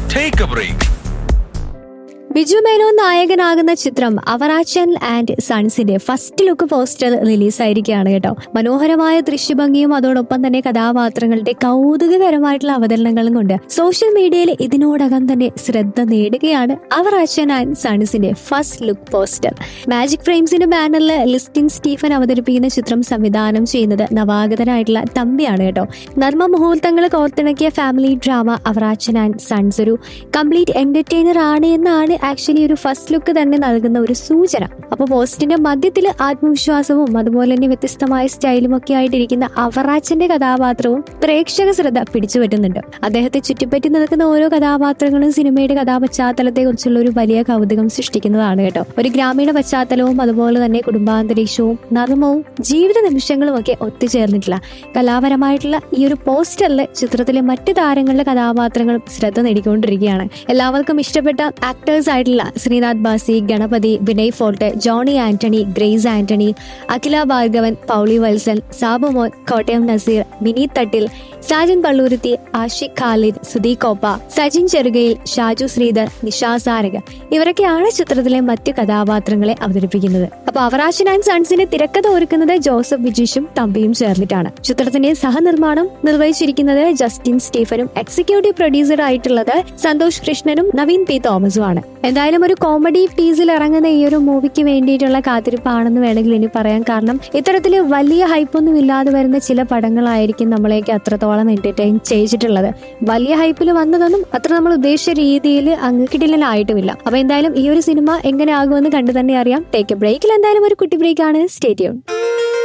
Take a break. Biju Menon നായകനാകുന്ന ചിത്രം Avarachan and സൺസിന്റെ ഫസ്റ്റ് ലുക്ക് പോസ്റ്റർ റിലീസായിരിക്കുകയാണ് കേട്ടോ മനോഹരമായ ദൃശ്യഭംഗിയും അതോടൊപ്പം തന്നെ കഥാപാത്രങ്ങളുടെ കൗതുകകരമായിട്ടുള്ള അവതരണങ്ങളും കൊണ്ട് സോഷ്യൽ മീഡിയയിൽ ഇതിനോടകം തന്നെ ശ്രദ്ധ നേടുകയാണ് അവറാച്ചൻ ആൻഡ് സൺസിന്റെ ഫസ്റ്റ് ലുക്ക് പോസ്റ്റർ മാജിക് ഫ്രെയിംസിന്റെ ബാനറിൽ ലിസ്റ്റിൻ സ്റ്റീഫൻ അവതരിപ്പിക്കുന്ന ചിത്രം സംവിധാനം ചെയ്യുന്നത് നവാഗതനായിട്ടുള്ള തമ്പിയാണ് കേട്ടോ നർമ്മ മുഹൂർത്തങ്ങൾ കോർത്തിണക്കിയ family drama Avarachan and sons ഒരു കംപ്ലീറ്റ് എന്റർടൈനർ ആണ് എന്നാണ് ആക്ച്വലി ഒരു ഫസ്റ്റ് ലുക്ക് തന്നെ നൽകുന്ന ഒരു സൂചന അപ്പൊ പോസ്റ്റിന്റെ മധ്യത്തിൽ ആത്മവിശ്വാസവും അതുപോലെ തന്നെ വ്യത്യസ്തമായ സ്റ്റൈലും ഒക്കെ ആയിട്ടിരിക്കുന്ന അവറാച്ചന്റെ കഥാപാത്രവും പ്രേക്ഷക ശ്രദ്ധ പിടിച്ചുപറ്റുന്നുണ്ട് അദ്ദേഹത്തെ ചുറ്റിപ്പറ്റി നിൽക്കുന്ന ഓരോ കഥാപാത്രങ്ങളും സിനിമയുടെ കഥാപശ്ചാത്തലത്തെ കുറിച്ചുള്ള ഒരു വലിയ കൗതുകം സൃഷ്ടിക്കുന്നതാണ് കേട്ടോ ഒരു ഗ്രാമീണ പശ്ചാത്തലവും അതുപോലെ തന്നെ കുടുംബാന്തരീക്ഷവും നർമ്മവും ജീവിത നിമിഷങ്ങളും ഒക്കെ ഒത്തുചേർന്നിട്ടുള്ള കലാപരമായിട്ടുള്ള ഈ ഒരു പോസ്റ്ററിൽ ചിത്രത്തിലെ മറ്റ് താരങ്ങളുടെ കഥാപാത്രങ്ങളും ശ്രദ്ധ നേടിക്കൊണ്ടിരിക്കുകയാണ് എല്ലാവർക്കും ഇഷ്ടപ്പെട്ട ആക്ടേഴ്സ് ആയിട്ടുള്ള ശ്രീനാഥ് ബാസി ഗണപതി വിനയ് ഫോർട്ട് ജോണി ആന്റണി ഗ്രേസ് ആന്റണി അഖില ഭാർഗവൻ പൗളി വത്സൻ സാബുമോൻ കോട്ടയം നസീർ വിനീത് തട്ടിൽ സാജൻ പള്ളൂരുത്തി ആഷിഖ് ഖാലിദ് സുദീ കോപ്പ സജിൻ ചെറുകയിൽ ഷാജു ശ്രീധർ നിഷാ സാരക ഇവരൊക്കെയാണ് ചിത്രത്തിലെ മറ്റ് കഥാപാത്രങ്ങളെ അവതരിപ്പിക്കുന്നത് അപ്പൊ അവറാശൻ ആൻഡ് സൺസിന്റെ തിരക്കഥ ഒരുക്കുന്നത് ജോസഫ് വിജീഷും തമ്പിയും ചേർന്നിട്ടാണ് ചിത്രത്തിന്റെ സഹനിർമ്മാണം നിർവഹിച്ചിരിക്കുന്നത് ജസ്റ്റിൻ സ്റ്റീഫനും എക്സിക്യൂട്ടീവ് പ്രൊഡ്യൂസർ ആയിട്ടുള്ളത് സന്തോഷ് കൃഷ്ണനും നവീൻ പി തോമസും ആണ് എന്തായാലും ഒരു കോമഡി പീസിൽ ഇറങ്ങുന്ന ഈ ഒരു മൂവിക്ക് വേണ്ടിയിട്ടുള്ള കാത്തിരിപ്പാണെന്ന് വേണമെങ്കിൽ ഇനി പറയാം കാരണം ഇത്തരത്തിൽ വലിയ ഹൈപ്പൊന്നും ഇല്ലാതെ വരുന്ന ചില പടങ്ങളായിരിക്കും നമ്മളെയൊക്കെ അത്രത്തോളം എന്റർടൈൻ ചെയ്തിട്ടുള്ളത് വലിയ ഹൈപ്പിൽ വന്നതൊന്നും അത്ര നമ്മൾ ഉദ്ദേശിച്ച രീതിയിൽ അങ്ങ് കിടിലനായിട്ടുമില്ല അപ്പൊ എന്തായാലും ഈ ഒരു സിനിമ എങ്ങനെ ആകുമെന്ന് കണ്ടു തന്നെ അറിയാം ടേക്ക് എ ബ്രേക്കിൽ എന്തായാലും ഒരു കുട്ടി ബ്രേക്കാണ് സ്റ്റേറ്റ്യൂൺ